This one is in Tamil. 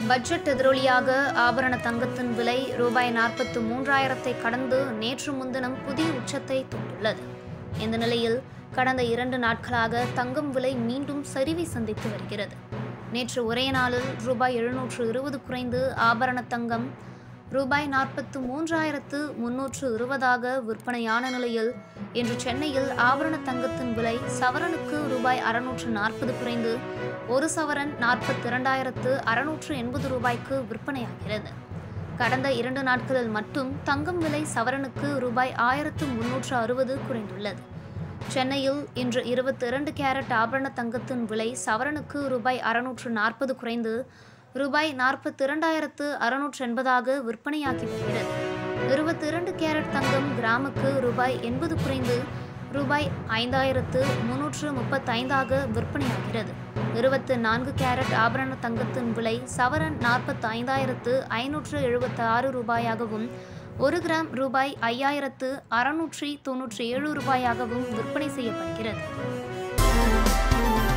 பட்ஜெட் எதிரொலியாக ஆபரண தங்கத்தின் விலை ரூபாய் நாற்பத்து மூன்றாயிரத்தை கடந்து நேற்று முன்தினம் புதிய உச்சத்தை தொட்டுள்ளது இந்த நிலையில் கடந்த இரண்டு நாட்களாக தங்கம் விலை மீண்டும் சரிவை சந்தித்து வருகிறது நேற்று ஒரே நாளில் ரூபாய் எழுநூற்று இருபது குறைந்து ஆபரண தங்கம் ரூபாய் நாற்பத்து மூன்றாயிரத்து முன்னூற்று இருபதாக விற்பனையான நிலையில் இன்று சென்னையில் ஆபரண தங்கத்தின் விலை சவரனுக்கு ரூபாய் அறுநூற்று நாற்பது குறைந்து ஒரு சவரன் நாற்பத்தி இரண்டாயிரத்து அறுநூற்று எண்பது ரூபாய்க்கு விற்பனையாகிறது கடந்த இரண்டு நாட்களில் மட்டும் தங்கம் விலை சவரனுக்கு ரூபாய் ஆயிரத்து முன்னூற்று அறுபது குறைந்துள்ளது சென்னையில் இன்று இருபத்தி இரண்டு கேரட் ஆபரண தங்கத்தின் விலை சவரனுக்கு ரூபாய் அறுநூற்று நாற்பது குறைந்து ரூபாய் நாற்பத்தி இரண்டாயிரத்து அறுநூற்று எண்பதாக விற்பனையாகி வருகிறது இருபத்தி இரண்டு கேரட் தங்கம் கிராமுக்கு ரூபாய் எண்பது குறைந்து ரூபாய் ஐந்தாயிரத்து முன்னூற்று முப்பத்தைந்தாக விற்பனையாகிறது இருபத்து நான்கு கேரட் ஆபரண தங்கத்தின் விலை சவரன் நாற்பத்தி ஐந்தாயிரத்து ஐநூற்று எழுபத்தி ஆறு ரூபாயாகவும் ஒரு கிராம் ரூபாய் ஐயாயிரத்து அறுநூற்றி தொன்னூற்றி ஏழு ரூபாயாகவும் விற்பனை செய்யப்படுகிறது